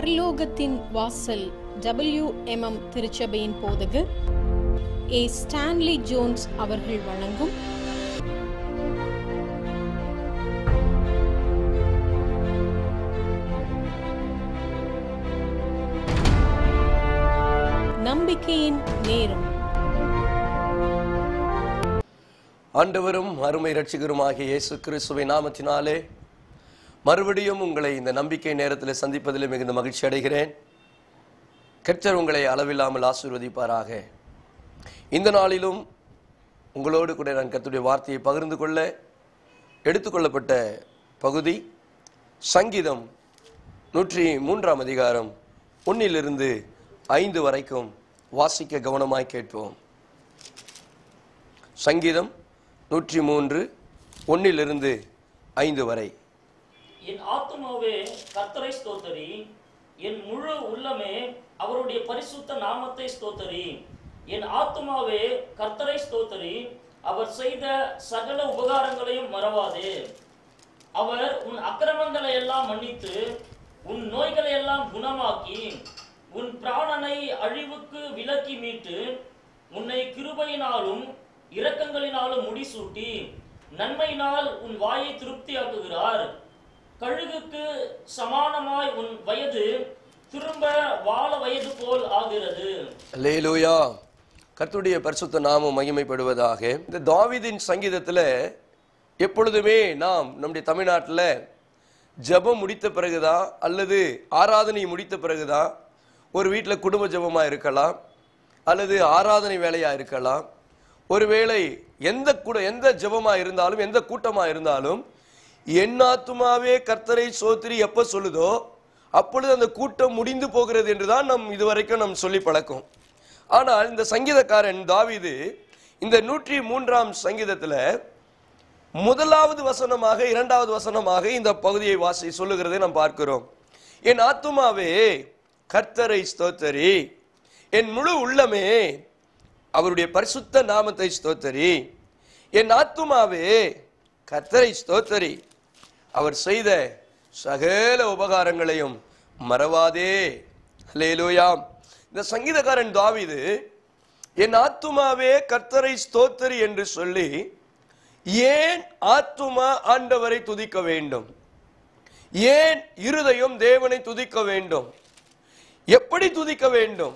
பரலோகத்தின் வாசல் W MM திருச்சபையின் போதகர் ஏ ஸ்டான்லி ஜோன்ஸ் அவர்கள் வழங்கும் நம்பிக்கையின் நேரம் ஆண்டவரும் அருமை ரட்சிகருமாகிய இயேசு கிறிஸ்துவின் நாமத்தினாலே மறுபடியும் உங்களை இந்த நம்பிக்கை நேரத்தில் சந்திப்பதில் மிகுந்த மகிழ்ச்சி அடைகிறேன் கர்த்தர் உங்களை அளவில்லாமல் ஆசீர்வதிப்பாராக இந்த நாளிலும் உங்களோடு கூட நான் கர்த்தருடைய வார்த்தையை பகிர்ந்து கொள்ள எடுத்துக்கொள்ளப்பட்ட பகுதி சங்கீதம் நூற்றி மூன்றாம் அதிகாரம் ஒன்னிலிருந்து ஐந்து வரைக்கும் வாசிக்க கவனமாய் கேட்போம் சங்கீதம் நூற்றி மூன்று ஒன்னிலிருந்து ஐந்து வரை என் ஆத்துமாவே கர்த்தரை ஸ்தோத்தரி என் முழு உள்ளமே அவருடைய பரிசுத்த நாமத்தை ஸ்தோத்தரி என் ஆத்துமாவே கர்த்தரை ஸ்தோத்தரி அவர் செய்த சகல உபகாரங்களையும் மறவாதே அவர் உன் அக்கிரமங்களை எல்லாம் மன்னித்து உன் நோய்களை எல்லாம் குணமாக்கி உன் பிராணனை அழிவுக்கு விலக்கி மீட்டு உன்னை கிருபையினாலும் இரக்கங்களினாலும் முடிசூட்டி நன்மையினால் உன் வாயை திருப்தியாக்குகிறார் கழுகுக்கு சமானமாய் உன் வயது திரும்ப வாழ வயது போல் ஆகிறது லேலூயா கர்த்தருடைய பரிசுத்த நாமம் மகிமைப்படுவதாக இந்த தாவீதின் சங்கீதத்தில் எப்பொழுதுமே நாம் நம்முடைய தமிழ்நாட்டில் ஜெபம் முடித்த பிறகுதான் அல்லது ஆராதனை முடித்த பிறகுதான் ஒரு வீட்டில் குடும்ப ஜெபமாக இருக்கலாம் அல்லது ஆராதனை வேலையாக இருக்கலாம் ஒருவேளை எந்த கூட எந்த ஜெபமாக இருந்தாலும் எந்த கூட்டமாக இருந்தாலும் என் ஆத்துமாவே கர்த்தரை சோத்திரி எப்போ சொல்லுதோ அப்பொழுது அந்த கூட்டம் முடிந்து போகிறது என்று தான் நம் இதுவரைக்கும் நம் சொல்லி பழக்கம் ஆனால் இந்த சங்கீதக்காரன் தாவீது இந்த நூற்றி மூன்றாம் சங்கீதத்தில் முதலாவது வசனமாக இரண்டாவது வசனமாக இந்த பகுதியை வாசி சொல்லுகிறதை நாம் பார்க்கிறோம் என் ஆத்துமாவே கர்த்தரை ஸ்தோத்தரி என் முழு உள்ளமே அவருடைய பரிசுத்த நாமத்தை ஸ்தோத்தரி என் ஆத்துமாவே கர்த்தரை ஸ்தோத்தரி அவர் செய்த சகல உபகாரங்களையும் மறவாதே ஹல்லேலூயாம் இந்த சங்கீதக்காரன் தாவீது என் ஆத்துமாவே கர்த்தரை ஸ்தோத்தரி என்று சொல்லி ஏன் ஆத்துமா ஆண்டவரை துதிக்க வேண்டும் ஏன் இருதயம் தேவனை துதிக்க வேண்டும் எப்படி துதிக்க வேண்டும்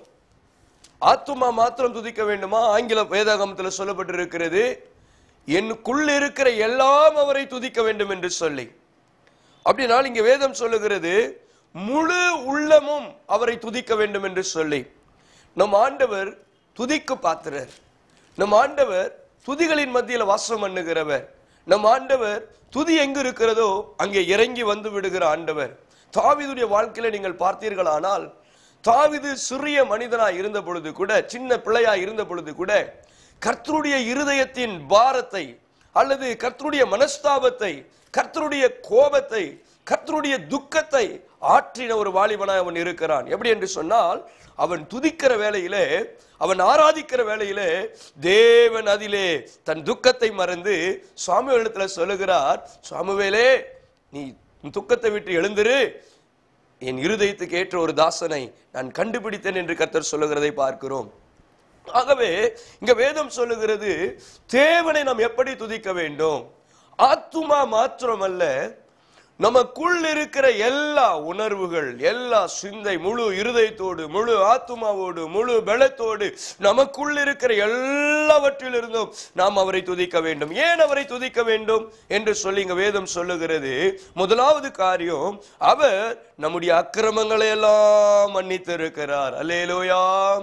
ஆத்துமா மாத்திரம் துதிக்க வேண்டுமா ஆங்கில வேதாகமத்தில் சொல்லப்பட்டிருக்கிறது எனக்குள் இருக்கிற எல்லாம் அவரை துதிக்க வேண்டும் என்று சொல்லி அப்படினால் இங்க வேதம் சொல்லுகிறது முழு உள்ளமும் அவரை துதிக்க வேண்டும் என்று சொல்லி நம் ஆண்டவர் துதிக்கு பாத்திரர் நம் ஆண்டவர் துதிகளின் மத்தியில் வாசம் பண்ணுகிறவர் நம் ஆண்டவர் துதி எங்கு இருக்கிறதோ அங்கே இறங்கி வந்து விடுகிற ஆண்டவர் தாவிதுடைய வாழ்க்கையில நீங்கள் பார்த்தீர்களானால் தாவிது சிறிய மனிதனாய் இருந்த பொழுது கூட சின்ன பிள்ளையாய் இருந்த பொழுது கூட கர்த்தருடைய இருதயத்தின் பாரத்தை அல்லது கர்த்தருடைய மனஸ்தாபத்தை கர்த்தருடைய கோபத்தை கர்த்தருடைய துக்கத்தை ஆற்றின ஒரு வாலிபனாய் அவன் இருக்கிறான் எப்படி என்று சொன்னால் அவன் துதிக்கிற வேளையிலே அவன் ஆராதிக்கிற வேளையிலே தேவன் அதிலே தன் துக்கத்தை மறந்து சுவாமிகளிடத்துல சொல்லுகிறார் சுவாமிவேலே நீ உன் துக்கத்தை விட்டு எழுந்திரு என் இருதயத்துக்கு ஏற்ற ஒரு தாசனை நான் கண்டுபிடித்தேன் என்று கர்த்தர் சொல்லுகிறதை பார்க்கிறோம் ஆகவே இங்க வேதம் சொல்லுகிறது தேவனை நாம் எப்படி துதிக்க வேண்டும் ஆத்துமா மாத்திரமல்ல நமக்குள் இருக்கிற எல்லா உணர்வுகள் எல்லா சிந்தை முழு இருதயத்தோடு முழு ஆத்துமாவோடு முழு பலத்தோடு நமக்குள் இருக்கிற எல்லாவற்றிலிருந்தும் நாம் அவரை துதிக்க வேண்டும் ஏன் அவரை துதிக்க வேண்டும் என்று சொல்லி இங்க வேதம் சொல்லுகிறது முதலாவது காரியம் அவர் நம்முடைய அக்கிரமங்களை எல்லாம் மன்னித்து இருக்கிறார் அல்லேலோயா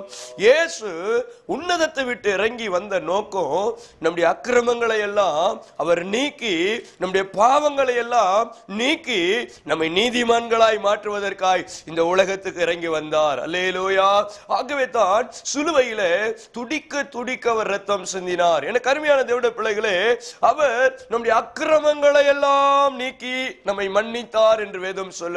இயேசு உன்னதத்தை விட்டு இறங்கி வந்த நோக்கம் நம்முடைய அக்கிரமங்களை எல்லாம் அவர் நீக்கி நம்முடைய பாவங்களை எல்லாம் நீக்கி நம்மை நீதிமான்களாய் மாற்றுவதற்காய் இந்த உலகத்துக்கு இறங்கி வந்தார் அல்லேலோயா ஆகவே தான் சிலுவையில துடிக்க துடிக்க அவர் ரத்தம் சிந்தினார் என கருமையான தேவட பிள்ளைகளே அவர் நம்முடைய அக்கிரமங்களை எல்லாம் நீக்கி நம்மை மன்னித்தார் என்று வேதம் சொல்லுகிறது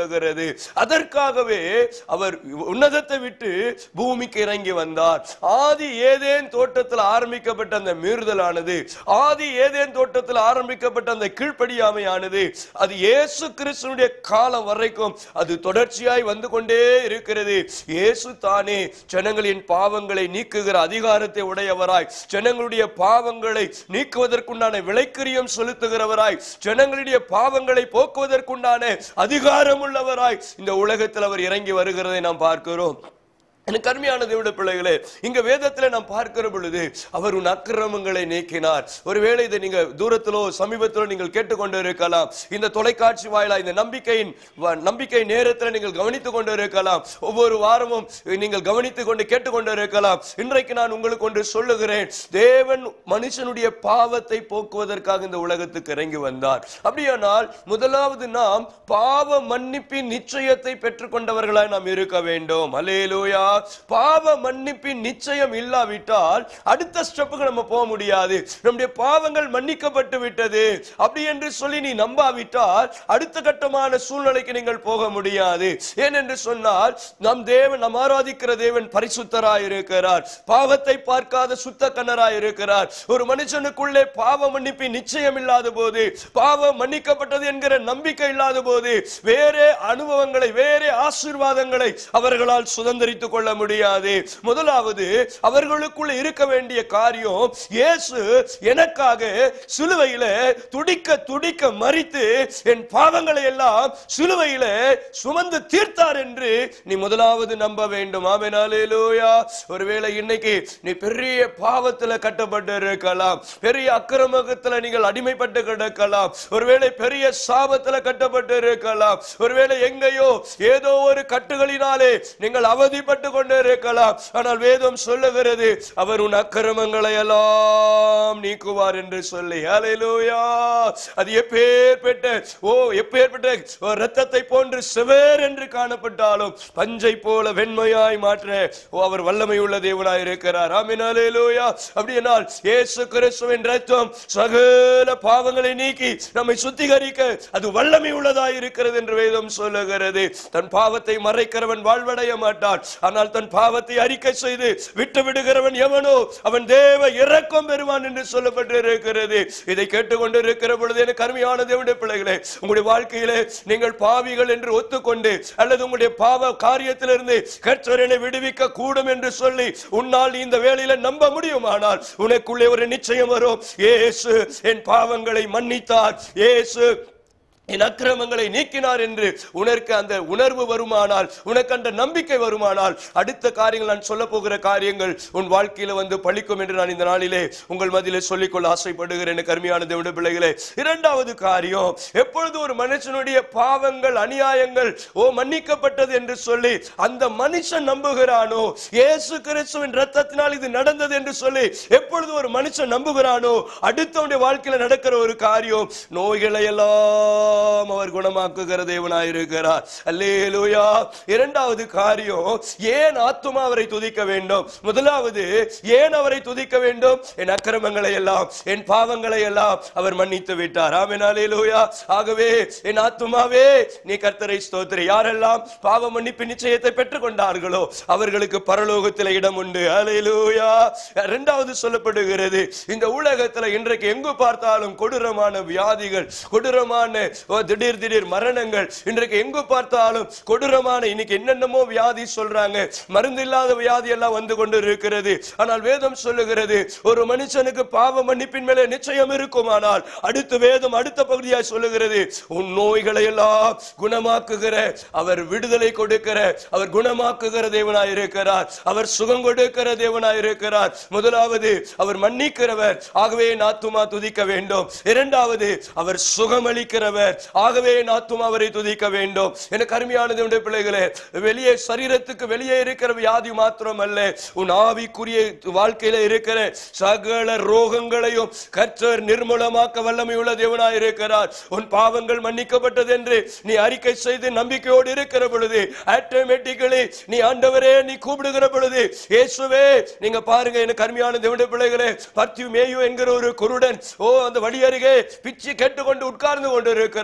இருக்கிறது அதற்காகவே அவர் உன்னதத்தை விட்டு பூமிக்கு இறங்கி வந்தார் ஆதி ஏதேன் தோட்டத்தில் ஆரம்பிக்கப்பட்ட அந்த மீறுதலானது ஆதி ஏதேன் தோட்டத்தில் ஆரம்பிக்கப்பட்ட அந்த கீழ்ப்படியாமையானது அது இயேசு கிறிஸ்துனுடைய காலம் வரைக்கும் அது தொடர்ச்சியாய் வந்து கொண்டே இருக்கிறது இயேசு தானே ஜனங்களின் பாவங்களை நீக்குகிற அதிகாரத்தை உடையவராய் ஜனங்களுடைய பாவங்களை நீக்குவதற்குண்டான விலைக்கரியம் செலுத்துகிறவராய் ஜனங்களுடைய பாவங்களை போக்குவதற்குண்டான அதிகாரம் உள்ளவராய் இந்த உலகத்தில் அவர் இறங்கி வருகிறதை நாம் பார்க்கிறோம் எனக்கு அருமையான தேவட பிள்ளைகளே இங்க வேதத்துல நாம் பார்க்கிற பொழுது அவர் உன் அக்கிரமங்களை நீக்கினார் ஒருவேளை இதை நீங்க தூரத்திலோ சமீபத்திலோ நீங்கள் கேட்டுக்கொண்டு இருக்கலாம் இந்த தொலைக்காட்சி வாயிலா இந்த நம்பிக்கையின் வ- நம்பிக்கை நேரத்தில் நீங்கள் கவனித்துக் கொண்டு இருக்கலாம் ஒவ்வொரு வாரமும் நீங்கள் கவனித்துக் கொண்டு கேட்டுக்கொண்டு இருக்கலாம் இன்றைக்கு நான் உங்களுக்கு ஒன்று சொல்லுகிறேன் தேவன் மனுஷனுடைய பாவத்தை போக்குவதற்காக இந்த உலகத்துக்கு இறங்கி வந்தார் அப்படியானால் முதலாவது நாம் பாவ மன்னிப்பின் நிச்சயத்தை பெற்றுக்கொண்டவர்களாய் நாம் இருக்க வேண்டும் அல்லேலூயா பாவ மன்னிப்பின் நிச்சயம் இல்லாவிட்டால் அடுத்த ஸ்டெப்புக்கு நம்ம போக முடியாது நம்முடைய பாவங்கள் மன்னிக்கப்பட்டு விட்டது அப்படி என்று சொல்லி நீ நம்பாவிட்டால் அடுத்த கட்டமான சூழ்நிலைக்கு நீங்கள் போக முடியாது ஏனென்று சொன்னால் நம் தேவன் நம் ஆராதிக்கிற தேவன் பரிசுத்தராய் இருக்கிறார் பாவத்தை பார்க்காத சுத்த கண்ணராய் இருக்கிறார் ஒரு மனுஷனுக்குள்ளே பாவ மன்னிப்பின் நிச்சயம் இல்லாத போது பாவம் மன்னிக்கப்பட்டது என்கிற நம்பிக்கை இல்லாத போது வேறே அனுபவங்களை வேறே ஆசீர்வாதங்களை அவர்களால் சுதந்திரித்துக் கொள்ள முடியாது முதலாவது அவர்களுக்குள்ள இருக்க வேண்டிய காரியம் இயேசு எனக்காக சிலுவையில துடிக்க துடிக்க மறித்து என் பாவங்களை எல்லாம் சிலுவையில சுமந்து தீர்த்தார் என்று நீ முதலாவது நம்ப வேண்டும் ஆமெனாலேலூயா ஒருவேளை இன்னைக்கு நீ பெரிய பாவத்துல கட்டப்பட்டு இருக்கலாம் பெரிய அக்கிரமத்துல நீங்கள் அடிமைப்பட்டு கிடக்கலாம் ஒருவேளை பெரிய சாபத்துல கட்டப்பட்டு இருக்கலாம் ஒருவேளை எங்கேயோ ஏதோ ஒரு கட்டுகளினாலே நீங்கள் அவதிப்பட்டு கொண்டு இருக்கலாம் ஆனால் வேதம் சொல்லுகிறது அவர் உன் அக்கிரமங்களை எல்லாம் நீக்குவார் என்று சொல்லி ஹalleluya அது எப்பேற்பட்ட ஓ எப்பேற்பட்ட ஒரு இரத்தத்தை போன்று செவேர் என்று காணப்பட்டாலும் பஞ்சை போல வெண்மையாய் மாற்ற ஓ அவர் வல்லமை உள்ள தேவனாய் இருக்கிறார் ஆமென் ஹalleluya அப்படியானால் இயேசு கிறிஸ்துவின் இரத்தம் சகல பாவங்களை நீக்கி நம்மை சுத்திகரிக்க அது வல்லமை உள்ளதாய் இருக்கிறது என்று வேதம் சொல்லுகிறது தன் பாவத்தை மறைக்கிறவன் வாழ்வடைய மாட்டான் ஆனால் தன் பாவத்தை அறிக்கை செய்து விட்டு விடுகிறவன் எவனோ அவன் தேவ இரக்கம் பெறுவான் என்று சொல்லப்பட்டு இருக்கிறது இதை கேட்டுக்கொண்டு இருக்கிற பொழுது எனக்கு அருமையான தேவனுடைய பிள்ளைகளே உங்களுடைய வாழ்க்கையிலே நீங்கள் பாவிகள் என்று ஒத்துக்கொண்டு அல்லது உங்களுடைய பாவ காரியத்திலிருந்து கர்த்தரனை விடுவிக்க கூடும் என்று சொல்லி உன்னால் நீ இந்த வேளையில நம்ப முடியுமானால் உனக்குள்ளே ஒரு நிச்சயம் வரும் இயேசு என் பாவங்களை மன்னித்தார் இயேசு என் அக்கிரமங்களை நீக்கினார் என்று உனக்கு அந்த உணர்வு வருமானால் உனக்கு அந்த நம்பிக்கை வருமானால் அடுத்த காரியங்கள் நான் சொல்ல போகிற காரியங்கள் உன் வாழ்க்கையில வந்து பழிக்கும் என்று நான் இந்த நாளிலே உங்கள் மத்தியிலே சொல்லிக்கொள்ள ஆசைப்படுகிறேன் எனக்கு அருமையான தேவனுடைய பிள்ளைகளே இரண்டாவது காரியம் எப்பொழுது ஒரு மனுஷனுடைய பாவங்கள் அநியாயங்கள் ஓ மன்னிக்கப்பட்டது என்று சொல்லி அந்த மனுஷன் நம்புகிறானோ இயேசு கிறிஸ்துவின் ரத்தத்தினால் இது நடந்தது என்று சொல்லி எப்பொழுது ஒரு மனுஷன் நம்புகிறானோ அடுத்தவனுடைய வாழ்க்கையில நடக்கிற ஒரு காரியம் நோய்களை எல்லாம் அவர் குணமாக்குகிற தேவனாயிருக்கிறார் அல்லேலூயா இரண்டாவது காரியம் ஏன் ஆத்துமா அவரை துதிக்க வேண்டும் முதலாவது ஏன் அவரை துதிக்க வேண்டும் என் அக்கிரமங்களை எல்லாம் என் பாவங்களை எல்லாம் அவர் மன்னித்து விட்டார் ஆமென் அல்லேலூயா ஆகவே என் ஆத்துமாவே நீ கர்த்தரை ஸ்தோத்திரி யாரெல்லாம் பாவ மன்னிப்பு நிச்சயத்தை பெற்றுக் கொண்டார்களோ அவர்களுக்கு பரலோகத்தில் இடம் உண்டு அல்லேலூயா இரண்டாவது சொல்லப்படுகிறது இந்த உலகத்துல இன்றைக்கு எங்கு பார்த்தாலும் கொடூரமான வியாதிகள் கொடூரமான ஓ, திடீர் திடீர் மரணங்கள் இன்றைக்கு எங்கு பார்த்தாலும் கொடூரமான இன்னைக்கு என்னென்னமோ வியாதி சொல்றாங்க மருந்து இல்லாத வியாதி எல்லாம் வந்து கொண்டு இருக்கிறது ஆனால் வேதம் சொல்லுகிறது ஒரு மனுஷனுக்கு பாவ மன்னிப்பின் மேலே நிச்சயம் இருக்குமானால் அடுத்து வேதம் அடுத்த பகுதியாய் சொல்லுகிறது உன் நோய்களை எல்லாம் குணமாக்குகிற அவர் விடுதலை கொடுக்கிற அவர் குணமாக்குகிற தேவனாய் இருக்கிறார் அவர் சுகம் கொடுக்கிற தேவனாய் இருக்கிறார் முதலாவது அவர் மன்னிக்கிறவர் ஆகவே நாத்துமா துதிக்க வேண்டும் இரண்டாவது அவர் சுகமளிக்கிறவர் ஆகவே நாத்துமா அவரை துதிக்க வேண்டும் எனக்கு அருமையான தேவனுடைய பிள்ளைகளே வெளியே சரீரத்துக்கு வெளியே இருக்கிற வியாதி மாத்திரம் அல்ல உன் ஆவிக்குரிய வாழ்க்கையில இருக்கிற சகல ரோகங்களையும் கற்றர் நிர்மூலமாக்க வல்லமை உள்ள தேவனாய் இருக்கிறார் உன் பாவங்கள் மன்னிக்கப்பட்டது என்று நீ அறிக்கை செய்து நம்பிக்கையோடு இருக்கிற பொழுது ஆட்டோமேட்டிக்கலி நீ ஆண்டவரே நீ கூப்பிடுகிற பொழுது இயேசுவே நீங்க பாருங்க எனக்கு அருமையான தேவனுடைய பிள்ளைகளே பர்த்தியூ மேயு என்கிற ஒரு குருடன் ஓ அந்த வழி அருகே பிச்சு கேட்டுக்கொண்டு உட்கார்ந்து கொண்டு இருக்கிறார்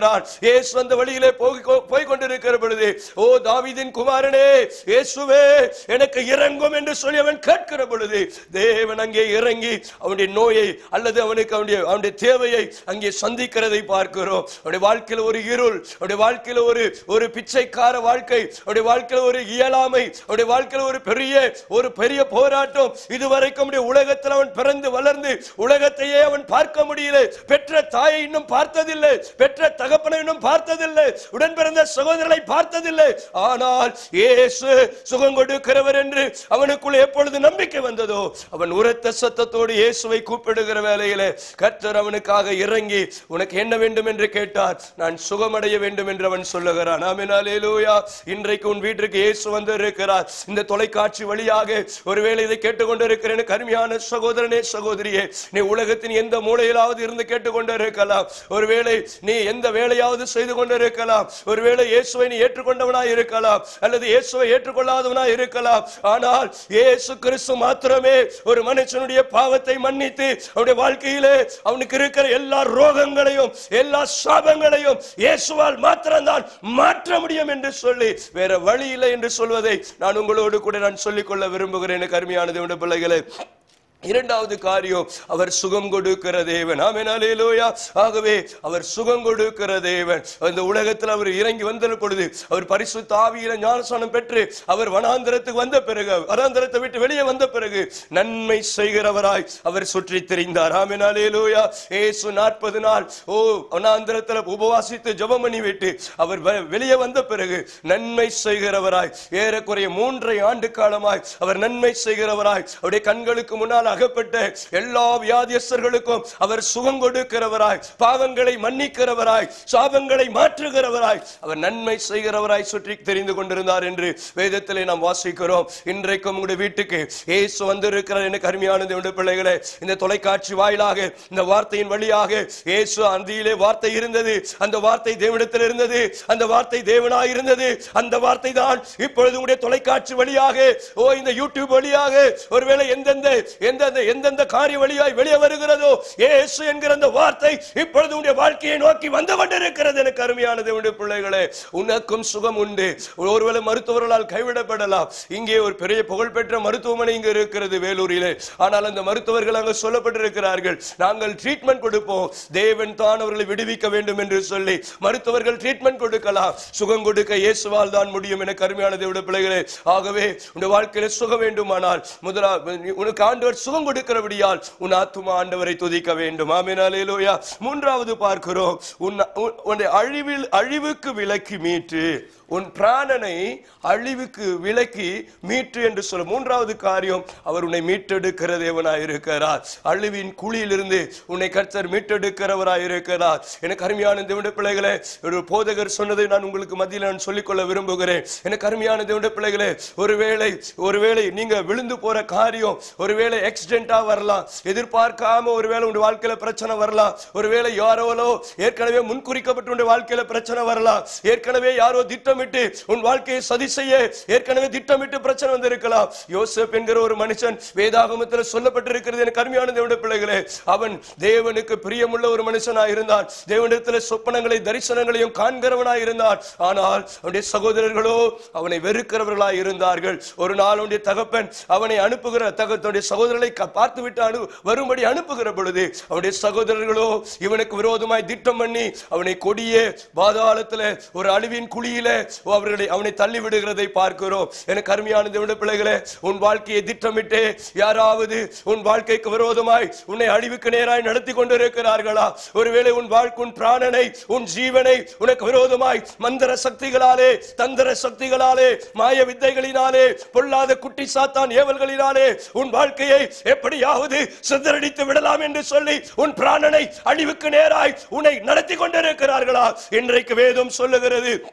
சொல்லுகிறான் இயேசு அந்த வழியிலே போய் போய் கொண்டிருக்கிற பொழுது ஓ தாவீதின் குமாரனே இயேசுவே எனக்கு இறங்கும் என்று சொல்லி அவன் கேட்கிற பொழுது தேவன் அங்கே இறங்கி அவனுடைய நோயை அல்லது அவனுக்கு அவனுடைய அவனுடைய தேவையை அங்கே சந்திக்கிறதை பார்க்கிறோம் அவனுடைய வாழ்க்கையில ஒரு இருள் அவனுடைய வாழ்க்கையில ஒரு ஒரு பிச்சைக்கார வாழ்க்கை அவனுடைய வாழ்க்கையில ஒரு இயலாமை அவனுடைய வாழ்க்கையில ஒரு பெரிய ஒரு பெரிய போராட்டம் இதுவரைக்கும் அவனுடைய உலகத்தில் அவன் பிறந்து வளர்ந்து உலகத்தையே அவன் பார்க்க முடியல பெற்ற தாயை இன்னும் பார்த்ததில்லை பெற்ற தகப்பனை இன்னும் பார்த்ததில்லை உடன் பிறந்த சகோதரனை பார்த்ததில்லை ஆனால் இயேசு சுகம் கொடுக்கிறவர் என்று அவனுக்குள்ள எப்பொழுது நம்பிக்கை வந்ததோ அவன் உரத்த சத்தத்தோடு இயேசுவை கூப்பிடுகிற வேளையிலே கர்த்தர் அவனுக்காக இறங்கி உனக்கு என்ன வேண்டும் என்று கேட்டார் நான் சுகமடைய வேண்டும் என்று அவன் சொல்லுகிறான் ஆமெனாலேலூயா இன்றைக்கு உன் வீட்டிற்கு இயேசு வந்து இருக்கிறார் இந்த தொலைக்காட்சி வழியாக ஒருவேளை இதை கேட்டுக்கொண்டிருக்கிற எனக்கு அருமையான சகோதரனே சகோதரியே நீ உலகத்தின் எந்த மூலையிலாவது இருந்து கேட்டுக்கொண்டிருக்கலாம் ஒருவேளை நீ எந்த வேலையாவது செய்து கொண்டிருக்கலாம் ஒருவேளை இயேசுவை நீ ஏற்றுக்கொண்டவனாய் இருக்கலாம் அல்லது இயேசுவை ஏற்றுக்கொள்ளாதவனாய் இருக்கலாம் ஆனால் இயேசு கிறிஸ்து மாத்திரமே ஒரு மனுஷனுடைய பாவத்தை மன்னித்து அவனுடைய வாழ்க்கையிலே அவனுக்கு இருக்கிற எல்லா ரோகங்களையும் எல்லா சாபங்களையும் இயேசுவால் மாத்திரம்தான் மாற்ற முடியும் என்று சொல்லி வேற வழி இல்லை என்று சொல்வதை நான் உங்களோடு கூட நான் சொல்லிக்கொள்ள விரும்புகிறேன் எனக்கு அருமையானது உடைய பிள்ளைகளே இரண்டாவது காரியம் அவர் சுகம் கொடுக்கிற தேவன் ஆமென் அல்லேலூயா ஆகவே அவர் சுகம் கொடுக்கிற தேவன் அந்த உலகத்தில் அவர் இறங்கி வந்த பொழுது அவர் பரிசுத்த ஆவியில ஞானஸ்நானம் பெற்று அவர் வனாந்தரத்துக்கு வந்த பிறகு வனாந்தரத்தை விட்டு வெளியே வந்த பிறகு நன்மை செய்கிறவராய் அவர் சுற்றி திரிந்தார் ஆமென் அல்லேலூயா இயேசு நாற்பது நாள் ஓ வனாந்தரத்தில் உபவாசித்து ஜெபம் பண்ணி விட்டு அவர் வ- வெளியே வந்த பிறகு நன்மை செய்கிறவராய் ஏறக்குறைய மூன்றை ஆண்டு காலமாய் அவர் நன்மை செய்கிறவராய் அவருடைய கண்களுக்கு முன்னால் அகப்பட்ட எல்லா வியாதியஸ்தர்களுக்கும் அவர் சுகம் கொடுக்கிறவராய் பாவங்களை மன்னிக்கிறவராய் சாபங்களை மாற்றுகிறவராய் அவர் நன்மை செய்கிறவராய் சுற்றி தெரிந்து கொண்டிருந்தார் என்று வேதத்திலே நாம் வாசிக்கிறோம் இன்றைக்கும் உங்களுடைய வீட்டுக்கு இயேசு வந்திருக்கிறார் எனக்கு அருமையானது என்னுடைய பிள்ளைகளே இந்த தொலைக்காட்சி வாயிலாக இந்த வார்த்தையின் வழியாக இயேசு அந்தியிலே வார்த்தை இருந்தது அந்த வார்த்தை தேவனிடத்தில் இருந்தது அந்த வார்த்தை தேவனாய் இருந்தது அந்த வார்த்தை தான் இப்பொழுது உங்களுடைய தொலைக்காட்சி வழியாக ஓ இந்த யூடியூப் வழியாக ஒருவேளை எந்தெந்த எந்தெந்த எந்தெந்த காரிய வழியாய் வெளியே வருகிறதோ இயேசு என்கிற அந்த வார்த்தை இப்பொழுது உங்களுடைய வாழ்க்கையை நோக்கி வந்து கொண்டிருக்கிறது எனக்கு அருமையானது உங்களுடைய பிள்ளைகளே உனக்கும் சுகம் உண்டு ஒருவேளை மருத்துவர்களால் கைவிடப்படலாம் இங்கே ஒரு பெரிய புகழ்பெற்ற மருத்துவமனை இங்கு இருக்கிறது வேலூரிலே ஆனால் அந்த மருத்துவர்கள் அங்கு சொல்லப்பட்டிருக்கிறார்கள் நாங்கள் ட்ரீட்மெண்ட் கொடுப்போம் தேவன் தான் அவர்களை விடுவிக்க வேண்டும் என்று சொல்லி மருத்துவர்கள் ட்ரீட்மெண்ட் கொடுக்கலாம் சுகம் கொடுக்க இயேசுவால் தான் முடியும் என கருமையான தேவட பிள்ளைகளே ஆகவே உன் வாழ்க்கையில சுகம் வேண்டுமானால் முதலா உனக்கு ஆண்டவர் சுகம் கொடுக்கிறபடியால் உன் ஆத்துமா ஆண்டவரை துதிக்க வேண்டும் ஆமெனாலேலூயா மூன்றாவது பார்க்கிறோம் உன் உன்- உன்னை அழிவில் அழிவுக்கு விலக்கி மீட்டு உன் பிராணனை அழிவுக்கு விலக்கி மீட்டு என்று சொல்ல மூன்றாவது காரியம் அவர் உன்னை மீட்டெடுக்கிற தேவனாய் இருக்கிறார் அழிவின் குழியிலிருந்து உன்னை கர்த்தர் மீட்டெடுக்கிறவராய் இருக்கிறார் எனக்கு அருமையான தேவனுடைய பிள்ளைகளே ஒரு போதகர் சொன்னதை நான் உங்களுக்கு மத்தியில் நான் சொல்லிக்கொள்ள விரும்புகிறேன் எனக்கு அருமையான தேவனுடைய பிள்ளைகளே ஒருவேளை ஒருவேளை நீங்க விழுந்து போற காரியம் ஒருவேளை ஆக்சிடென்டா வரலாம் எதிர்பார்க்காம ஒருவேளை உங்க வாழ்க்கையில பிரச்சனை வரலாம் ஒருவேளை யாரோலோ ஏற்கனவே முன்குறிக்கப்பட்டு உங்க வாழ்க்கையில பிரச்சனை வரலாம் ஏற்கனவே யாரோ திட்டமிட்டு உன் வாழ்க்கையை சதி செய்ய ஏற்கனவே திட்டமிட்டு பிரச்சனை வந்திருக்கலாம் யோசேப் என்கிற ஒரு மனுஷன் வேதாகமத்தில் சொல்லப்பட்டிருக்கிறது எனக்கு அருமையான தேவனுடைய பிள்ளைகளே அவன் தேவனுக்கு பிரியமுள்ள ஒரு மனுஷனாய் இருந்தான் தேவனிடத்தில் சொப்பனங்களை தரிசனங்களையும் காண்கிறவனாய் இருந்தான் ஆனால் அவனுடைய சகோதரர்களோ அவனை வெறுக்கிறவர்களாய் இருந்தார்கள் ஒரு நாள் அவனுடைய தகப்பன் அவனை அனுப்புகிற தகத்துடைய சகோதரர்களை க- பார்த்து விட்டு அனு வரும்படி அனுப்புகிற பொழுது அவனுடைய சகோதரர்களோ இவனுக்கு விரோதமாய் திட்டம் பண்ணி அவனை கொடிய பாதாளத்துல ஒரு அழிவின் குழியில அவர்களை அவனை தள்ளி விடுகிறதை பார்க்கிறோம் எனக்கு அருமையான தேவனுடைய பிள்ளைகளே உன் வாழ்க்கையை திட்டமிட்டு யாராவது உன் வாழ்க்கைக்கு விரோதமாய் உன்னை அழிவுக்கு நேராய் நடத்தி கொண்டிருக்கிறார்களா ஒருவேளை உன் வாழ்க்கை உன் பிராணனை உன் ஜீவனை உனக்கு விரோதமாய் மந்திர சக்திகளாலே தந்திர சக்திகளாலே மாய வித்தைகளினாலே பொல்லாத குட்டி சாத்தான் ஏவல்களினாலே உன் வாழ்க்கையை எப்படியாவது சிதறடித்து விடலாம் என்று சொல்லி உன் பிராணனை அழிவுக்கு நேராய் உன்னை நடத்தி கொண்டிருக்கிறார்களா இன்றைக்கு வேதம் சொல்லுகிறது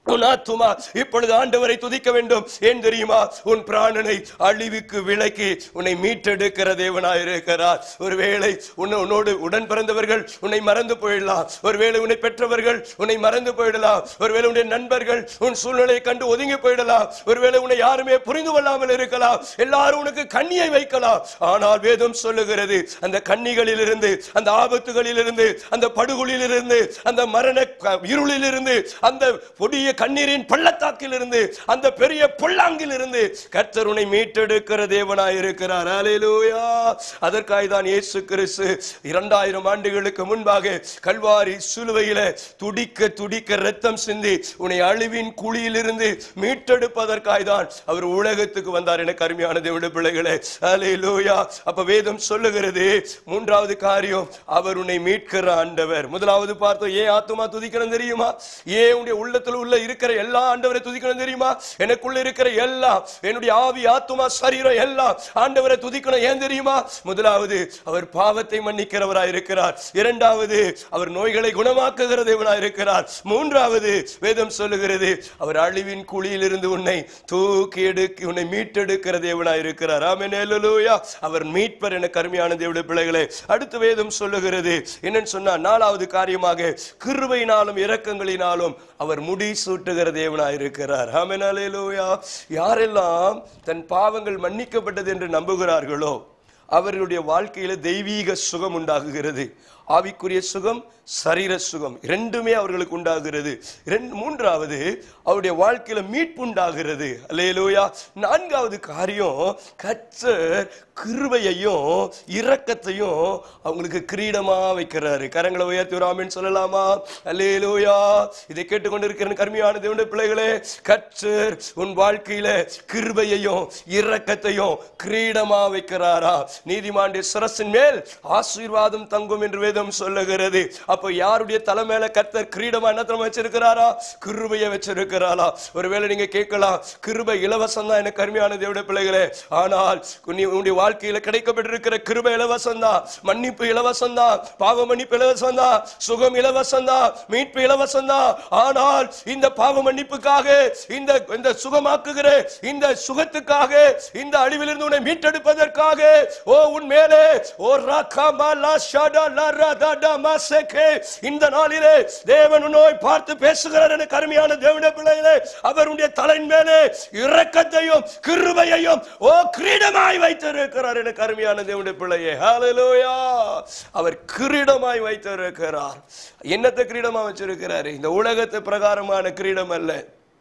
உன் ஆத்துமா இப்பொழுது ஆண்டவரை துதிக்க வேண்டும் ஏன் தெரியுமா உன் பிராணனை அழிவுக்கு விலக்கி உன்னை மீட்டெடுக்கிற தேவனாயிருக்கிறார் ஒருவேளை உன்னை உன்னோடு உடன் பிறந்தவர்கள் உன்னை மறந்து போயிடலாம் ஒருவேளை உன்னை பெற்றவர்கள் உன்னை மறந்து போயிடலாம் ஒருவேளை உன்னுடைய நண்பர்கள் உன் சூழ்நிலையை கண்டு ஒதுங்கி போயிடலாம் ஒருவேளை உன்னை யாருமே புரிந்து கொள்ளாமல் இருக்கலாம் எல்லாரும் உனக்கு கண்ணியை வைக்கலாம் ஆனால் வேதம் சொல்லுகிறது அந்த கண்ணிகளில் இருந்து அந்த ஆபத்துகளில் இருந்து அந்த படுகொலில் இருந்து அந்த மரண க- இருளில் இருந்து அந்த பொடிய கண்ணீரின் பள்ளத்தாக்கில் இருந்து அந்த பெரிய பொல்லாங்கில் இருந்து கர்த்தர் உன்னை மீட்டெடுக்கிற தேவனாய் இருக்கிறார் ஹalleluya அதற்காக தான் இயேசு கிறிஸ்து இரண்டாயிரம் ஆண்டுகளுக்கு முன்பாக கல்வாரி சிலுவையில துடிக்க துடிக்க ரத்தம் சிந்தி உன்னை அழிவின் குழியிலிருந்து மீட்டெடுப்பதற்காக தான் அவர் உலகத்துக்கு வந்தார் என கருமையான தேவனுடைய பிள்ளைகளே ஹalleluya அப்ப வேதம் சொல்லுகிறது மூன்றாவது காரியம் அவர் உன்னை மீட்கிற ஆண்டவர் முதலாவது பார்த்தோம் ஏன் ஆத்துமா துதிக்கணும் தெரியுமா ஏன் உன்னுடைய உள்ளத்துல உள்ள இருக்கிற எல்லா ஆண்டவரை துதிக்கணும் தெரியுமா எனக்குள்ள இருக்கிற எல்லாம் என்னுடைய ஆவி ஆத்துமா சரீரம் எல்லாம் ஆண்டவரை துதிக்கணும் ஏன் தெரியுமா முதலாவது அவர் பாவத்தை மன்னிக்கிறவராய் இருக்கிறார் இரண்டாவது அவர் நோய்களை குணமாக்குகிற தேவனாய் இருக்கிறார் மூன்றாவது வேதம் சொல்லுகிறது அவர் அழிவின் குழியிலிருந்து உன்னை தூக்கி எடுக்க உன்னை மீட்டெடுக்கிற தேவனாய் இருக்கிறார் ஆமென் அல்லேலூயா அவர் மீட்பர் என கருமையான தேவனுடைய பிள்ளைகளே அடுத்து வேதம் சொல்லுகிறது என்னன்னு சொன்னா நாலாவது காரியமாக கிருபையினாலும் இரக்கங்களினாலும் அவர் முடி சூட்டுகிற தேவனாய் இருக்கிறார் ஆமென் அல்லேலூயா யாரெல்லாம் தன் பாவங்கள் மன்னிக்கப்பட்டது என்று நம்புகிறார்களோ அவர்களுடைய வாழ்க்கையில தெய்வீக சுகம் உண்டாகுகிறது ஆவிக்குரிய சுகம் சரீர சுகம் இரண்டுமே அவர்களுக்கு உண்டாகிறது இரண்டு மூன்றாவது அவருடைய வாழ்க்கையில மீட்பு உண்டாகிறது அல்லேலூயா நான்காவது காரியம் கர்த்தர் கிருபையையும் இரக்கத்தையும் அவங்களுக்கு கிரீடமா வைக்கிறாரு கரங்களை உயர்த்தி விடாமன்னு சொல்லலாமா அல்லேலூயா இதை கேட்டுக்கொண்டிருக்கிற கருமையான தேவனுடைய பிள்ளைகளே கர்த்தர் உன் வாழ்க்கையில கிருபையையும் இரக்கத்தையும் கிரீடமா வைக்கிறாரா நீதிமாண்டிய சிரசின் மேல் ஆசீர்வாதம் தங்கும் என்று வேதம் சொல்லுகிறது அப்ப யாருடைய தலை மேல கர்த்தர் கிரீடமா என்ன தெரியுமா வச்சிருக்கிறாரா கிருபையை வச்சிருக்கிறாரா ஒருவேளை நீங்க கேட்கலாம் கிருபை இலவசம் தான் எனக்கு கருமையான தேவனுடைய பிள்ளைகளே ஆனால் நீ உன்னுடைய வாழ்க்கையில கிடைக்கப்பட்டிருக்கிற கிருபை இலவசம் தான் மன்னிப்பு இலவசம் தான் பாவ மன்னிப்பு இலவசம் தான் சுகம் இலவசம் தான் மீட்பு இலவசம் தான் ஆனால் இந்த பாவ மன்னிப்புக்காக இந்த இந்த சுகமாக்குகிற இந்த சுகத்துக்காக இந்த அழிவிலிருந்து உன்னை மீட்டெடுப்பதற்காக ஓ உன் மேலே ஓ ராகாமா லா ஷடா லா ரா தா டா மா செகே இந்த நாளிலே தேவன் உன்னோய் பார்த்து பேசுகிறார் என கருமையான தேவனுடைய பிள்ளைகளே அவருடைய தலையின் மேலே இரக்கத்தையும் கிருபையையும் ஓ கிரீடமாய் வைத்திருக்கிறார் என கருமையான தேவனுடைய பிள்ளையே ஹalleluya அவர் கிரீடமாய் வைத்திருக்கிறார் என்னத்தை கிரீடமா வச்சிருக்கிறாரு இந்த உலகத்து பிரகாரமான கிரீடம் அல்ல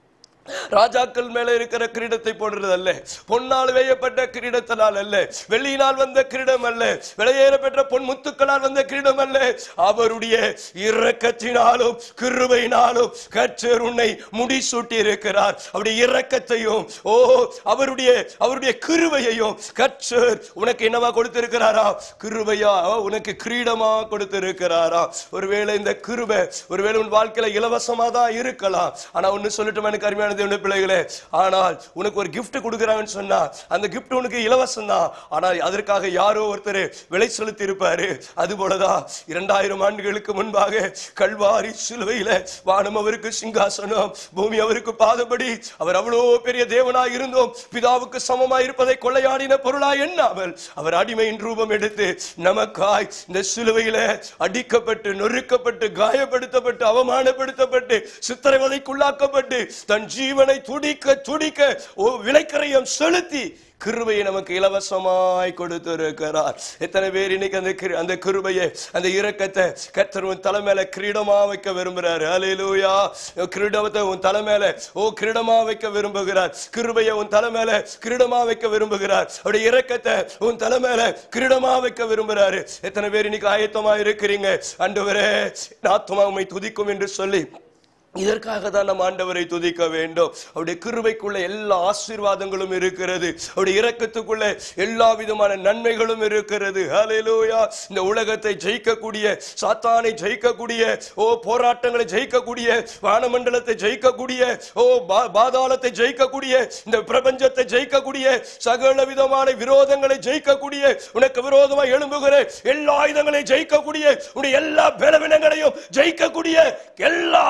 ராஜாக்கள் மேல இருக்கிற கிரீடத்தை போடுறது அல்ல பொன்னால் வேயப்பட்ட கிரீடத்தினால் அல்ல வெள்ளியினால் வந்த கிரீடம் அல்ல விலையேற பெற்ற பொன் முத்துக்களால் வந்த கிரீடம் அல்ல அவருடைய இரக்கத்தினாலும் கிருபையினாலும் கர்த்தர் உன்னை முடிசூட்டி இருக்கிறார் அவருடைய இரக்கத்தையும் ஓ அவருடைய அவருடைய கிருபையையும் கர்த்தர் உனக்கு என்னவா கொடுத்திருக்கிறாரா கிருபையா உனக்கு கிரீடமா கொடுத்திருக்கிறாரா ஒருவேளை இந்த கிருபை ஒருவேளை உன் வாழ்க்கையில இலவசமா தான் இருக்கலாம் ஆனா ஒன்னு சொல்லட்டும் எனக்கு அருமையான தேவனுடைய பிள்ளைகளே ஆனால் உனக்கு ஒரு gift கொடுக்குறாங்கன்னு சொன்னா அந்த gift உனக்கு இலவசம் தான் ஆனால் அதற்காக யாரோ ஒருத்தர் விலை செலுத்தி இருப்பாரு அது போலதான் இரண்டாயிரம் ஆண்டுகளுக்கு முன்பாக கல்வாரி சிலுவையில வானம் அவருக்கு சிங்காசனம் பூமி அவருக்கு பாதபடி அவர் அவ்வளோ பெரிய தேவனாய் இருந்தோம் பிதாவுக்கு சமமாய் இருப்பதை கொள்ளையாடின பொருளாய் எண்ணாமல் அவர் அடிமையின் ரூபம் எடுத்து நமக்காய் இந்த சிலுவையில அடிக்கப்பட்டு நொறுக்கப்பட்டு காயப்படுத்தப்பட்டு அவமானப்படுத்தப்பட்டு சித்திரவதைக்குள்ளாக்கப்பட்டு தன் ஜீவனை துடிக்க துடிக்க ஓ விலைக்கரையம் செலுத்தி கிருபையை நமக்கு இலவசமாய் கொடுத்திருக்கிறார் எத்தனை பேர் இன்னைக்கு அந்த கிரு- அந்த கிருபையை அந்த இரக்கத்தை கர்த்தர் உன் தலை மேல கிரீடமா வைக்க விரும்புறாரு அலையிலூயா கிரீடத்தை உன் தலை மேல ஓ கிரீடமா வைக்க விரும்புகிறார் கிருபையை உன் தலை மேல கிரீடமா வைக்க விரும்புகிறார் அவருடைய இரக்கத்தை உன் தலை மேல கிரீடமா வைக்க விரும்புறாரு எத்தனை பேர் இன்னைக்கு ஆயத்தமா இருக்கிறீங்க ஆண்டவரே ஆத்மா உம்மை துதிக்கும் என்று சொல்லி இதற்காக தான் நம் ஆண்டவரை துதிக்க வேண்டும் அவருடைய கிருபைக்குள்ள எல்லா ஆசீர்வாதங்களும் இருக்கிறது அவருடைய இரக்கத்துக்குள்ள எல்லா விதமான நன்மைகளும் இருக்கிறது ஹalleluya இந்த உலகத்தை ஜெயிக்கக்கூடிய சாத்தானை ஜெயிக்கக்கூடிய ஓ போராட்டங்களை ஜெயிக்கக்கூடிய வானமண்டலத்தை ஜெயிக்கக்கூடிய ஓ பா- பாதாளத்தை ஜெயிக்கக்கூடிய இந்த பிரபஞ்சத்தை ஜெயிக்கக்கூடிய சகல விதமான விரோதங்களை ஜெயிக்கக்கூடிய உனக்கு விரோதமாக எழும்புகிற எல்லா ஆயுதங்களையும் ஜெயிக்கக்கூடிய உன்னுடைய எல்லா பலவீனங்களையும் ஜெயிக்கக்கூடிய எல்லா அதிகாரங்களையும்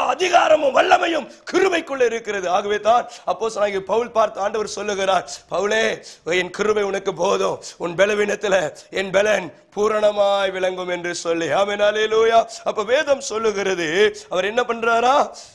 அதிகாரமும் வல்லமையும் கிருபைக்குள்ள இருக்கிறது ஆகவே தான் அப்போ பவுல் பார்த்து ஆண்டவர் சொல்லுகிறார் பவுலே என் கிருபை உனக்கு போதும் உன் பலவீனத்துல என் பலன் பூரணமாய் விளங்கும் என்று சொல்லி ஆமென் அல்லேலூயா அப்ப வேதம் சொல்லுகிறது அவர் என்ன பண்றாரா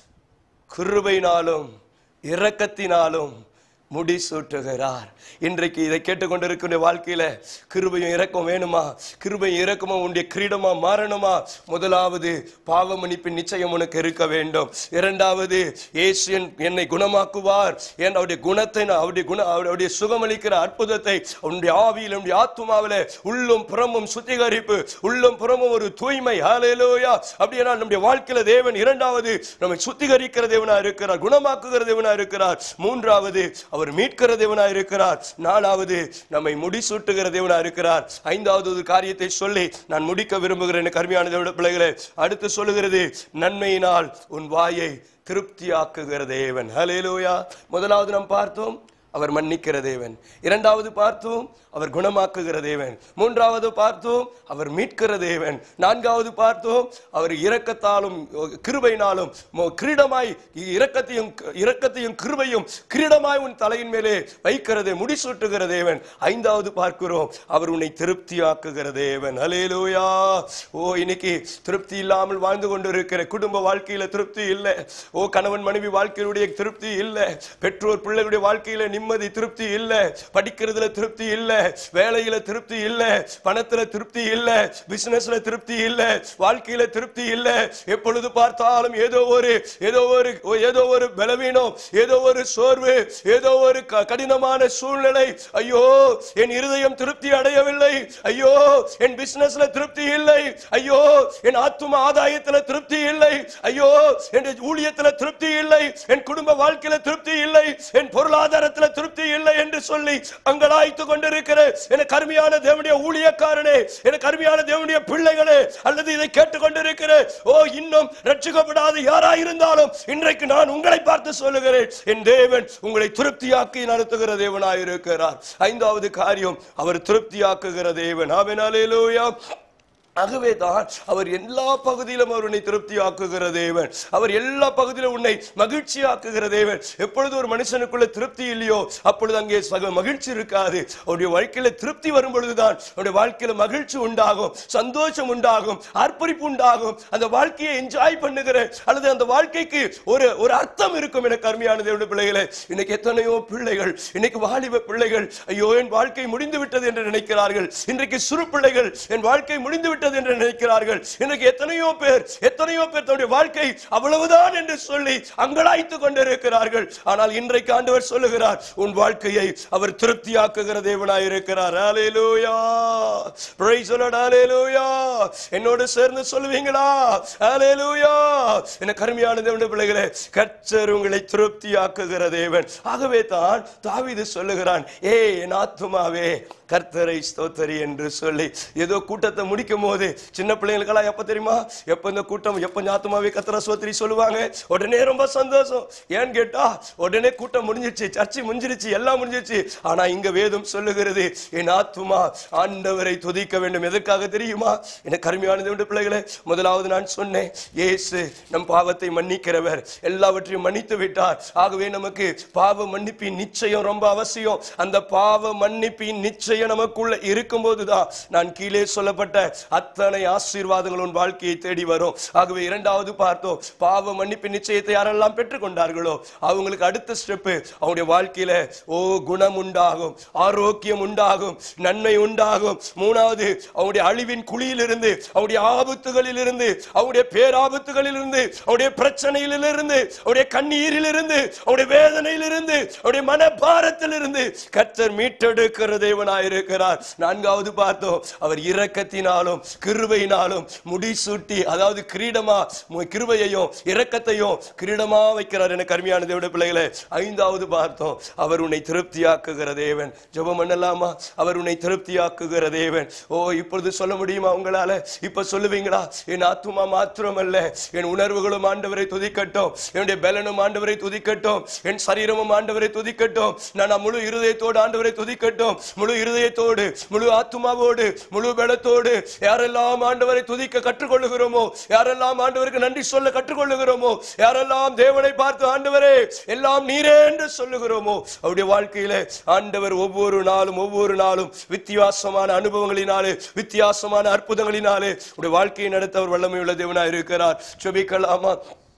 கிருபையினாலும் இரக்கத்தினாலும் முடிசூட்டுகிறார் இன்றைக்கு இதை கேட்டுக்கொண்டிருக்கிற வாழ்க்கையில கிருபையும் இரக்கம் வேணுமா கிருபையும் இரக்கமும் உன்னுடைய கிரீடமா மாறணுமா முதலாவது பாவ மன்னிப்பின் நிச்சயம் உனக்கு இருக்க வேண்டும் இரண்டாவது இயேசு என்- என்னை குணமாக்குவார் என் அவருடைய குணத்தை நான் அவருடைய குண அவருடைய சுகமளிக்கிற அற்புதத்தை உன்னுடைய ஆவியில் உன்னுடைய ஆத்துமாவில உள்ளும் புறமும் சுத்திகரிப்பு உள்ளும் புறமும் ஒரு தூய்மை ஹalleluya அப்படியே நம்முடைய வாழ்க்கையில தேவன் இரண்டாவது நம்மை சுத்திகரிக்கிற தேவனா இருக்கிறார் குணமாக்குகிற தேவனா இருக்கிறார் மூன்றாவது அவர் மீட்கிற தேவனா இருக்கிறார் நாலாவது நம்மை முடிசூட்டுகிற தேவனா இருக்கிறார் ஐந்தாவது ஒரு காரியத்தை சொல்லி நான் முடிக்க விரும்புகிறேன் கருமையான தேவனுடைய பிள்ளைகளே அடுத்து சொல்லுகிறது நன்மையினால் உன் வாயை திருப்தியாக்குகிற தேவன் ஹalleluya முதலாவது நாம் பார்த்தோம் அவர் மன்னிக்கிற தேவன் இரண்டாவது பார்த்தோம் அவர் குணமாக்குகிற தேவன் மூன்றாவது பார்த்தோம் அவர் மீட்கிற தேவன் நான்காவது பார்த்தோம் அவர் இரக்கத்தாலும் கிருபையினாலும் மோ- கிரீடமாய் இரக்கத்தையும் இரக்கத்தையும் கிருபையும் கிரீடமாய் உன் தலையின் மேலே வைக்கிறது முடிசூட்டுகிற தேவன் ஐந்தாவது பார்க்கிறோம் அவர் உன்னை திருப்தியாக்குகிற தேவன் அலேலூயா ஓ இன்னைக்கு திருப்தி இல்லாமல் வாழ்ந்து கொண்டிருக்கிற குடும்ப வாழ்க்கையில திருப்தி இல்லை ஓ கணவன் மனைவி வாழ்க்கையுடைய திருப்தி இல்லை பெற்றோர் பிள்ளைகளுடைய வாழ்க்கையில நிம்மதி திருப்தி இல்லை படிக்கிறதுல திருப்தி இல்லை வேலையில திருப்தி இல்லை பணத்துல திருப்தி இல்லை பிசினஸ்ல திருப்தி இல்லை வாழ்க்கையில திருப்தி இல்லை எப்பொழுது பார்த்தாலும் ஏதோ ஒரு ஏதோ ஒரு ஏதோ ஒரு பலவீனம் ஏதோ ஒரு சோர்வு ஏதோ ஒரு க- கடினமான சூழ்நிலை ஐயோ என் இருதயம் திருப்தி அடையவில்லை ஐயோ என் பிசினஸ்ல திருப்தி இல்லை ஐயோ என் ஆத்தும ஆதாயத்துல திருப்தி இல்லை ஐயோ என் ஊழியத்துல திருப்தி இல்லை என் குடும்ப வாழ்க்கையில திருப்தி இல்லை என் பொருளாதாரத்துல திருப்தி இல்லை என்று சொல்லி அங்கலாய்த்து கொண்டிருக்கிற என கருமையான தேவனுடைய ஊழியக்காரனே என கருமையான தேவனுடைய பிள்ளைகளே அல்லது இதை கேட்டுக்கொண்டிருக்கிற ஓ இன்னும் ரட்சிக்கப்படாத யாராயிருந்தாலும் இன்றைக்கு நான் உங்களை பார்த்து சொல்லுகிறேன் என் தேவன் உங்களை திருப்தியாக்கி நடத்துகிற தேவனாயிருக்கிறார் ஐந்தாவது காரியம் அவர் திருப்தியாக்குகிற தேவன் ஆமென் அல்லேலூயா ஆகவே தான் அவர் எல்லா பகுதியிலும் அவர் உன்னை திருப்தியாக்குகிற தேவன் அவர் எல்லா பகுதியிலும் உன்னை மகிழ்ச்சியாக்குகிற தேவன் எப்பொழுது ஒரு மனுஷனுக்குள்ள திருப்தி இல்லையோ அப்பொழுது அங்கே சக மகிழ்ச்சி இருக்காது அவருடைய வாழ்க்கையில திருப்தி வரும் பொழுதுதான் அவருடைய வாழ்க்கையில மகிழ்ச்சி உண்டாகும் சந்தோஷம் உண்டாகும் அர்ப்பணிப்பு உண்டாகும் அந்த வாழ்க்கையை என்ஜாய் பண்ணுகிற அல்லது அந்த வாழ்க்கைக்கு ஒரு ஒரு அர்த்தம் இருக்கும் எனக்கு அருமையான தேவனுடைய பிள்ளைகளே இன்னைக்கு எத்தனையோ பிள்ளைகள் இன்னைக்கு வாலிப பிள்ளைகள் ஐயோ என் வாழ்க்கை முடிந்து விட்டது என்று நினைக்கிறார்கள் இன்றைக்கு சிறு பிள்ளைகள் என் வாழ்க்கை முடிந்து விட்டது என்று நினைக்கிறார்கள் இன்றைக்கு எத்தனையோ பேர் எத்தனையோ பேர் தன்னுடைய வாழ்க்கை அவ்வளவுதான் என்று சொல்லி அங்கலாய்த்து கொண்டிருக்கிறார்கள் ஆனால் இன்றைக்கு ஆண்டவர் சொல்லுகிறார் உன் வாழ்க்கையை அவர் திருப்தியாக்குகிற தேவனாய் இருக்கிறார் ஹalleluya praise the lord hallelujah என்னோடு சேர்ந்து சொல்லுவீங்களா ஹalleluya என்ன கருமையான தேவனுடைய பிள்ளைகளே கர்த்தர் உங்களை திருப்தியாக்குகிற தேவன் ஆகவே தான் தாவீது சொல்லுகிறான் ஏ என் ஆத்துமாவே கர்த்தரை ஸ்தோத்தரி என்று சொல்லி ஏதோ கூட்டத்தை முடிக்கும் போது சின்ன பிள்ளைங்களுக்கெல்லாம் எப்ப தெரியுமா எப்ப இந்த கூட்டம் எப்ப ஞாத்துமாவே கர்த்தரை ஸ்தோத்திரி சொல்லுவாங்க உடனே ரொம்ப சந்தோஷம் ஏன்னு கேட்டா உடனே கூட்டம் முடிஞ்சிருச்சு சர்ச்சை முடிஞ்சிருச்சு எல்லாம் முடிஞ்சிருச்சு ஆனா இங்க வேதம் சொல்லுகிறது என் ஆத்துமா ஆண்டவரை துதிக்க வேண்டும் எதற்காக தெரியுமா என கருமையானது உண்டு பிள்ளைகளே முதலாவது நான் சொன்னேன் இயேசு நம் பாவத்தை மன்னிக்கிறவர் எல்லாவற்றையும் மன்னித்து விட்டார் ஆகவே நமக்கு பாவ மன்னிப்பின் நிச்சயம் ரொம்ப அவசியம் அந்த பாவ மன்னிப்பின் நிச்சயம் நமக்குள்ள இருக்கும்போதுதான் நான் கீழே சொல்லப்பட்ட அத்தனை ஆசீர்வாதங்கள் உன் வாழ்க்கையை தேடி வரும் ஆகவே இரண்டாவது பார்த்தோம் பாவ மன்னிப்பின் நிச்சயத்தை யாரெல்லாம் பெற்றுக்கொண்டார்களோ அவங்களுக்கு அடுத்த ஸ்டெப் அவங்களுடைய வாழ்க்கையில ஓ குணம் உண்டாகும் ஆரோக்கியம் உண்டாகும் நன்மை உண்டாகும் மூணாவது அவங்களுடைய அழிவின் குழியிலிருந்து அவருடைய ஆபத்துகளில் இருந்து அவருடைய பேராபத்துகளில் இருந்து அவருடைய பிரச்சனையில் இருந்து அவருடைய கண்ணீரில் இருந்து அவருடைய வேதனையில் இருந்து அவருடைய மனபாரத்தில் இருந்து கர்த்தர் மீட்டெடுக்கிற தேவனாயிருக்கிறார் நான்காவது பார்த்தோம் அவர் இரக்கத்தினாலும் கிருபையினாலும் முடிசூட்டி அதாவது கிரீடமா மு- கிருபையையும் இரக்கத்தையும் கிரீடமா வைக்கிறார் என கருமையான தேவனுடைய பிள்ளைகளே ஐந்தாவது பார்த்தோம் அவர் உன்னை திருப்தியாக்குகிற தேவன் ஜெபம் பண்ணலாமா அவர் உன்னை திருப்தியாக்குகிற தேவன் ஓ இப்பொழுது சொல்ல முடியுமா உங்களால இப்ப சொல்லுவீங்களா என் ஆத்துமா மாத்திரமல்ல என் உணர்வுகளும் ஆண்டவரை துதிக்கட்டும் என்னுடைய பலனும் ஆண்டவரை துதிக்கட்டும் என் சரீரமும் ஆண்டவரை துதிக்கட்டும் நான் முழு இருதயத்தோடு ஆண்டவரை துதிக்கட்டும் முழு இருதயத்தோடு முழு ஆத்துமாவோடு முழு பலத்தோடு யாரெல்லாம் ஆண்டவரை துதிக்க கற்றுக்கொள்ளுகிறோமோ யாரெல்லாம் ஆண்டவருக்கு நன்றி சொல்ல கற்றுக்கொள்ளுகிறோமோ யாரெல்லாம் தேவனை பார்த்து ஆண்டவரே எல்லாம் நீரே என்று சொல்லுகிறோமோ அவருடைய வாழ்க்கையில ஆண்டவர் ஒவ்வொரு நாளும் ஒவ்வொரு நாளும் வித்தியாசமான அனுபவங்களினாலே வித்தியாசமான அற்புதங்களினாலே உடைய வாழ்க்கையை நடத்த அவர் வல்லமையுள்ள தேவனாய் இருக்கிறார் செபிக்கலாமா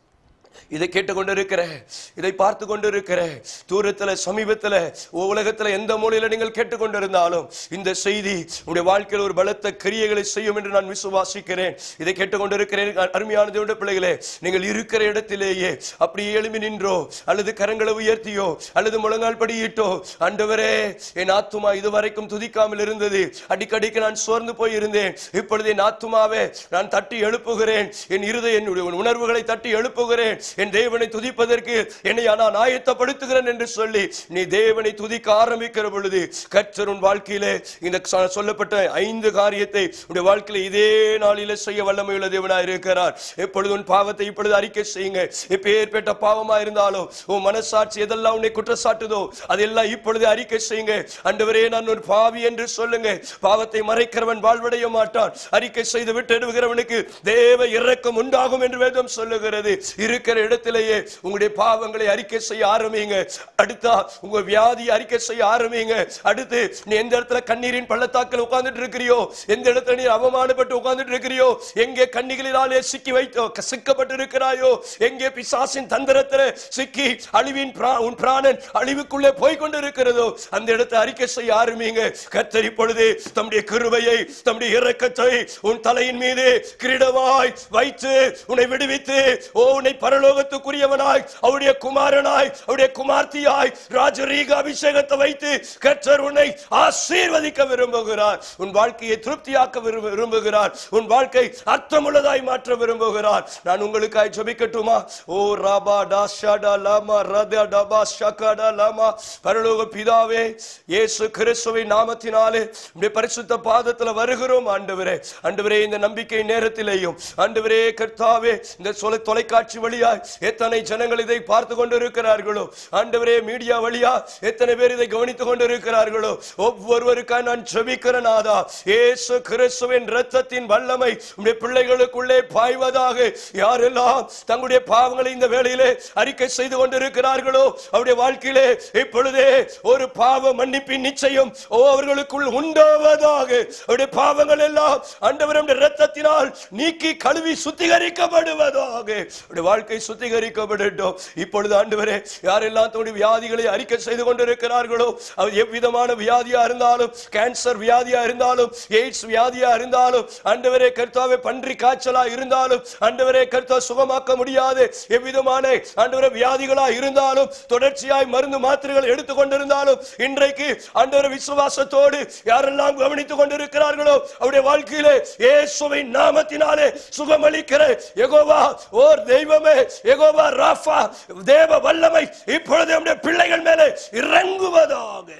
இதை கேட்டுக்கொண்டிருக்கிற இதை பார்த்து கொண்டிருக்கிற தூரத்துல சமீபத்துல உலகத்துல எந்த மூலையில நீங்கள் கேட்டுக்கொண்டிருந்தாலும் இந்த செய்தி உங்களுடைய வாழ்க்கையில் ஒரு பலத்த கிரியைகளை செய்யும் என்று நான் விசுவாசிக்கிறேன் இதை கேட்டுக்கொண்டிருக்கிறேன் அருமையான தேவனுடைய பிள்ளைகளே நீங்கள் இருக்கிற இடத்திலேயே அப்படியே எழும்பி நின்றோ அல்லது கரங்களை உயர்த்தியோ அல்லது முழங்கால் படியிட்டோ ஆண்டவரே என் ஆத்துமா இதுவரைக்கும் துதிக்காமல் இருந்தது அடிக்கடிக்கு நான் சோர்ந்து போய் இருந்தேன் இப்பொழுது என் ஆத்துமாவே நான் தட்டி எழுப்புகிறேன் என் இருதய என்னுடைய உணர்வுகளை தட்டி எழுப்புகிறேன் என் தேவனை துதிப்பதற்கு என்னை நான் ஆயத்தப்படுத்துகிறேன் என்று சொல்லி நீ தேவனை துதிக்க ஆரம்பிக்கிற பொழுது கர்த்தர் உன் வாழ்க்கையிலே இந்த ச- சொல்லப்பட்ட ஐந்து காரியத்தை உடைய வாழ்க்கையில இதே நாளிலே செய்ய வல்லமையுள்ள தேவனாய் இருக்கிறார் எப்பொழுது உன் பாவத்தை இப்பொழுது அறிக்கை செய்யுங்க எப்பேற்பட்ட பாவமா இருந்தாலும் உன் மனசாட்சி எதெல்லாம் உன்னை குற்றச்சாட்டுதோ அதெல்லாம் இப்பொழுது அறிக்கை செய்யுங்க ஆண்டவரே நான் ஒரு பாவி என்று சொல்லுங்க பாவத்தை மறைக்கிறவன் வாழ்வடைய மாட்டான் அறிக்கை செய்து விட்டு எடுக்கிறவனுக்கு தேவ இரக்கம் உண்டாகும் என்று வேதம் சொல்லுகிறது இருக்கிற இடத்திலேயே உங்களுடைய பாவங்களை அறிக்கை செய்ய ஆரம்பிங்க அடுத்தா உங்க வியாதி அறிக்கை செய்ய ஆரம்பிங்க அடுத்து நீ எந்த இடத்துல கண்ணீரின் பள்ளத்தாக்கில் உட்கார்ந்துட்டு இருக்கிறியோ எந்த இடத்துல நீ அவமானப்பட்டு உட்கார்ந்துட்டு இருக்கிறியோ எங்கே கண்ணிகளினாலே சிக்கி வைத்தோ சிக்கப்பட்டு இருக்கிறாயோ எங்கே பிசாசின் தந்திரத்துல சிக்கி அழிவின் பிரா- உன் பிராணன் அழிவுக்குள்ளே போய் கொண்டு இருக்கிறதோ அந்த இடத்தை அறிக்கை செய்ய ஆரம்பிங்க கர்த்தர் இப்பொழுது தம்முடைய கிருபையை தம்முடைய இரக்கத்தை உன் தலையின் மீது கிரீடமாய் வைத்து உன்னை விடுவித்து ஓ உன்னை பரலோகத்துக்குரியவனாய் அவருடைய குமாரனாய் அவருடைய குமார்த்தியாய் ராஜரீக அபிஷேகத்தை வைத்து கர்த்தர் உன்னை ஆசீர்வதிக்க விரும்புகிறார் உன் வாழ்க்கையை திருப்தியாக்க விரும்பு- விரும்புகிறார் உன் வாழ்க்கை அர்த்தமுள்ளதாய் மாற்ற விரும்புகிறார் நான் உங்களுக்காய் ஜெபிக்கட்டுமா ஓ ராபா டா ஷடா லாமா ரதா டபா ஷகடா லாமா பரலோக பிதாவே இயேசு கிறிஸ்துவின் நாமத்தினாலே உம்முடைய பரிசுத்த பாதத்துல வருகிறோம் ஆண்டவரே ஆண்டவரே இந்த நம்பிக்கை நேரத்திலேயும் ஆண்டவரே கர்த்தாவே இந்த சொல தொலைக்காட்சி வழியாய் எத்தனை ஜனங்கள் இதை பார்த்து கொண்டிருக்கிறார்களோ ஆண்டவரே மீடியா வழியா எத்தனை பேர் இதை கவனித்துக் கொண்டிருக்கிறார்களோ ஒவ்வொருவருக்காக நான் ஜெபிக்கிற நாதா இயேசு கிறிஸ்துவின் இரத்தத்தின் வல்லமை உம்முடைய பிள்ளைகளுக்குள்ளே பாய்வதாக யாரெல்லாம் தங்களுடைய பாவங்களை இந்த வேளையிலே அறிக்கை செய்து கொண்டிருக்கிறார்களோ அவருடைய வாழ்க்கையிலே இப்பொழுதே ஒரு பாவ மன்னிப்பின் நிச்சயம் ஓ அவர்களுக்குள் உண்டாவதாக அவருடைய பாவங்கள் எல்லாம் ஆண்டவரும் இரத்தத்தினால் நீக்கி கழுவி சுத்திகரிக்கப்படுவதாக அவருடைய வாழ்க்கை சுத்திகரிக்கப்படட்டும் இப்பொழுது ஆண்டவரே யாரெல்லாம் தன்னுடைய வியாதிகளை அறிக்கை செய்து கொண்டிருக்கிறார்களோ அது எவ்விதமான வியாதியா இருந்தாலும் கேன்சர் வியாதியா இருந்தாலும் எய்ட்ஸ் வியாதியா இருந்தாலும் ஆண்டவரே கர்த்தாவே பன்றி காய்ச்சலா இருந்தாலும் ஆண்டவரே கர்த்தா சுகமாக்க முடியாது எவ்விதமான ஆண்டவரே வியாதிகளா இருந்தாலும் தொடர்ச்சியாய் மருந்து மாத்திரைகள் எடுத்துக் கொண்டிருந்தாலும் இன்றைக்கு ஆண்டவரே விசுவாசத்தோடு யாரெல்லாம் கவனித்துக் கொண்டிருக்கிறார்களோ அவருடைய வாழ்க்கையிலே இயேசுவின் நாமத்தினாலே சுகமளிக்கிற யெகோவா ஓர் தெய்வமே யெகோவா ராஃபா தேவ வல்லமை இப்பொழுது நம்முடைய பிள்ளைகள் மேலே இறங்குவதாக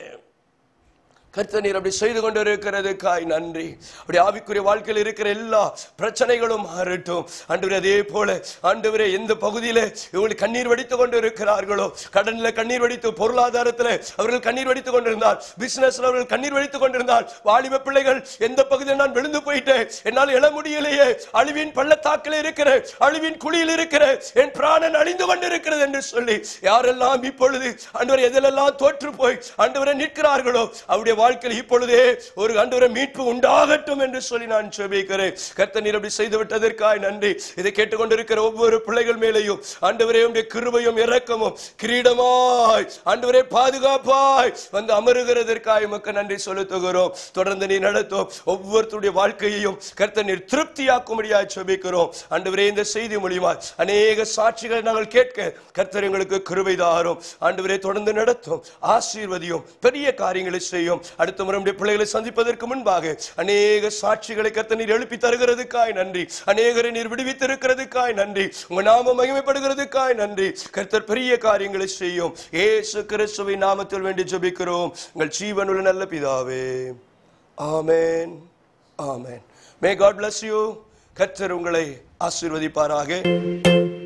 கர்த்தர் நீர் அப்படி செய்து கொண்டிருக்கிறதுக்காய் நன்றி அப்படி ஆவிக்குரிய வாழ்க்கையில் இருக்கிற எல்லா பிரச்சனைகளும் மாறட்டும் ஆண்டவரே அதே போல ஆண்டவரே எந்த பகுதியில இவர்கள் கண்ணீர் வடித்துக் கொண்டு இருக்கிறார்களோ கடன்ல கண்ணீர் வடித்து பொருளாதாரத்தில் அவர்கள் கண்ணீர் வடித்துக் கொண்டிருந்தால் பிசினஸ்ல அவர்கள் கண்ணீர் வடித்துக் கொண்டிருந்தால் வாலிப பிள்ளைகள் எந்த பகுதியில் நான் விழுந்து போயிட்டேன் என்னால் எழ முடியலையே அழிவின் பள்ளத்தாக்கில் இருக்கிற அழிவின் குழியில் இருக்கிற என் பிராணன் அழிந்து கொண்டிருக்கிறது என்று சொல்லி யாரெல்லாம் இப்பொழுது ஆண்டவர் எதிலெல்லாம் தோற்று போய் ஆண்டவரை நிற்கிறார்களோ அவருடைய வாழ்க்கையில் இப்பொழுதே ஒரு ஆண்டவரை மீட்பு உண்டாகட்டும் என்று சொல்லி நான் செபிக்கிறேன் கர்த்தர் நீர் அப்படி செய்து விட்டதற்காய் நன்றி இதை கேட்டுக்கொண்டிருக்கிற ஒவ்வொரு பிள்ளைகள் மேலேயும் ஆண்டவரே உடைய கிருபையும் இரக்கமும் கிரீடமாய் ஆண்டவரே பாதுகாப்பாய் வந்து அமருகிறதற்காய் உமக்கு நன்றி செலுத்துகிறோம் தொடர்ந்து நீ நடத்தும் ஒவ்வொருத்தருடைய வாழ்க்கையையும் கர்த்தர் நீர் திருப்தியாக்கும்படியாய் செபிக்கிறோம் ஆண்டவரே இந்த செய்தி மூலியமா அநேக சாட்சிகளை நாங்கள் கேட்க கர்த்தர் எங்களுக்கு கிருபை தாரும் ஆண்டவரே தொடர்ந்து நடத்தும் ஆசீர்வதியும் பெரிய காரியங்களை செய்யும் அடுத்த முறை நம்முடைய பிள்ளைகளை சந்திப்பதற்கு முன்பாக அநேக சாட்சிகளை கர்த்தர் நீர் எழுப்பி தருகிறதுக்காய் நன்றி அநேகரை நீர் விடுவித்திருக்கிறதுக்காய் நன்றி உங்க நாம மகிமைப்படுகிறதுக்காய் நன்றி கர்த்தர் பெரிய காரியங்களை செய்யும் ஏசு கிறிஸ்துவின் நாமத்தில் வேண்டி ஜெபிக்கிறோம் உங்கள் ஜீவனுள்ள நல்ல பிதாவே ஆமென் ஆமென் மே காட் bless யூ கர்த்தர் உங்களை ஆசீர்வதிப்பாராக